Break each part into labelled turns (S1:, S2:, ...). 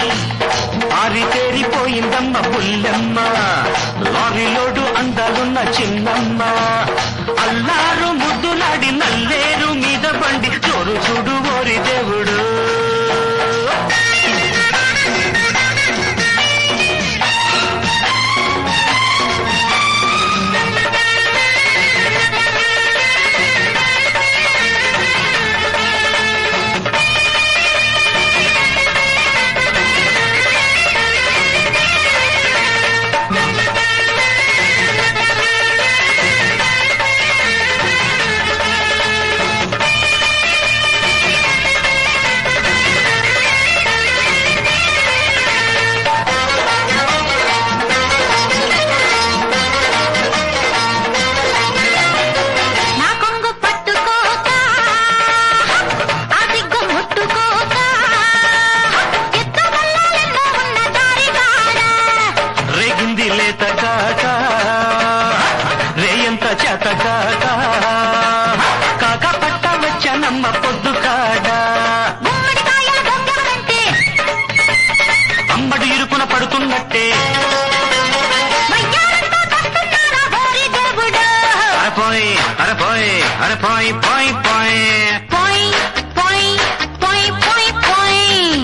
S1: ఆరితేరిపోయిందమ్మ పుల్లమ్మ లారీలోడు అందాలున్న చిన్నమ్మ అల్లారు ముద్దులాడి నల్లేరు మీద బండి చోరు చూడు ఓరి దేవుడు
S2: నా కొంగు పట్టుకోక ఆ దిగ్గు ముట్టుకోక ఎత్తు బల్లాలెన్నో ఉన్న దారిగాడ
S1: రేగింది లేత కాక రేయంత చేత కాక కాక పట్ట వచ్చనమ్మ పొద్దు కాడ
S2: గుమ్మడికాయల దొంగలంటే
S1: అమ్మడి ఇరుకున పడుతున్నట్టే
S2: వయ్యారంతో కస్తున్నారా ఓరి దేవుడు
S1: అరపోయ్ అరపోయ్ అరపోయ్ పోయ్ పోయ్
S2: పోయ్ పోయ్ పోయ్ పోయ్ పోయ్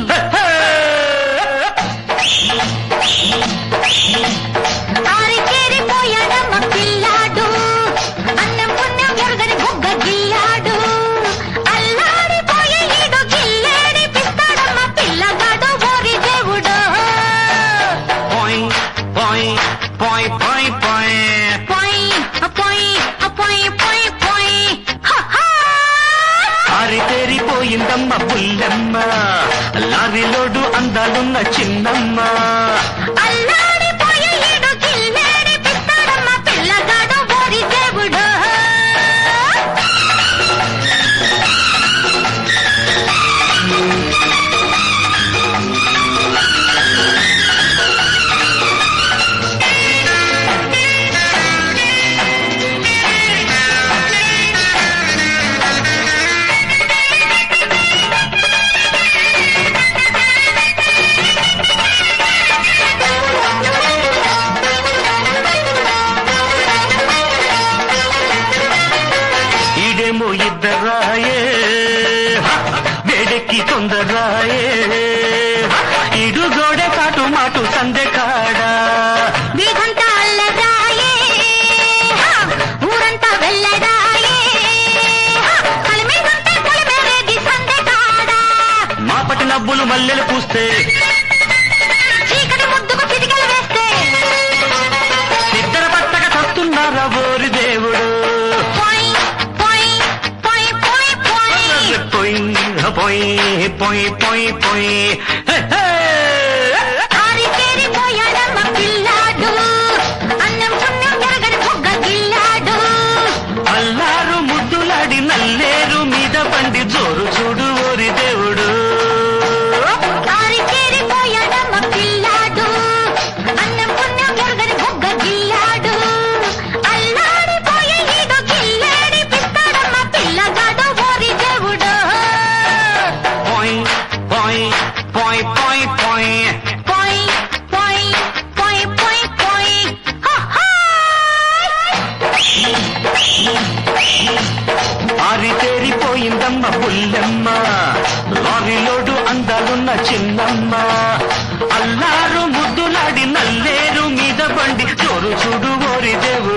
S2: ఆరికేరిపోయాడమ్మ పిల్లాడు అన్నం పుణ్యం ఎరుగని బుగ్గ గిల్లాడు అల్లాడిపోయే ఈడు గిల్లేడి పిస్తాడమ్మ పిల్లగాడు ఓరి దేవుడు
S1: పోయ్ పోయ్ పోయ్ పోయ్ పోయ్
S2: పోయ్ పోయ్ పోయ్ పోయ్ పోయ్ హహా
S1: ఆరితేరిపోయిందమ్మ పుల్లమ్మ లారీలోడు అందాలున్న చిన్నమ్మ
S2: అల్లాడిపోయే ఈడు గిల్లేడి పిస్తాడమ్మ పిల్లగాడు ఓరి దేవుడు
S1: ఈడేమో ఇద్దరాయే వేడెక్కి తొందరాయే ఇడు గోడె కాటు మాటు సందె కాడా
S2: వీధంతా అల్లదాయే హా! ఊరంతా వెళ్ళదాయే హా! కలిమేదంతా కలిమేరేది సందెకాడా
S1: మాపటి నవ్వులు మల్లెలు పూస్తే
S2: చీకటి ముద్దుకు చిటికలు వేస్తే
S1: ఇద్దరు పట్టక తస్తున్నారా ఓరి దేవుడు
S2: పోయ్ పోయ్ పోయ్ పోయ్ పోయ్
S1: పోయి పోయి పోయి పోయి పోయి హే, హే.
S2: ఆరితేరిపోయాడమ్మ పిల్లాడు అన్నం పుణ్యం ఎరగని బుగ్గ గిల్లాడు
S1: అల్లారు ముద్దులాడి నల్లేరు మీద బండి జోరు చూడు ఓరి దేవుడు
S2: ఆరితేరిపోయాడమ్మ పిల్లాడు అన్నం పుణ్యం ఎరగని బుగ్గ గిల్లాడు అల్లాడిపోయే ఈడు గిల్లేడి పిస్తాడమ్మ పిల్లగాడు ఓరి దేవుడు
S1: పోయి పోయి పోయి పోయి పోయి
S2: పోయ్ పోయ్ పోయ్ పోయ్ పోయ్ హహా
S1: ఆరితేరిపోయిందమ్మ పుల్లమ్మ లారీలోడు అందాలున్న చిన్నమ్మ అల్లారు ముద్దులాడి నల్లేరు మీద బండి జోరు చూడు ఓరి దేవుడు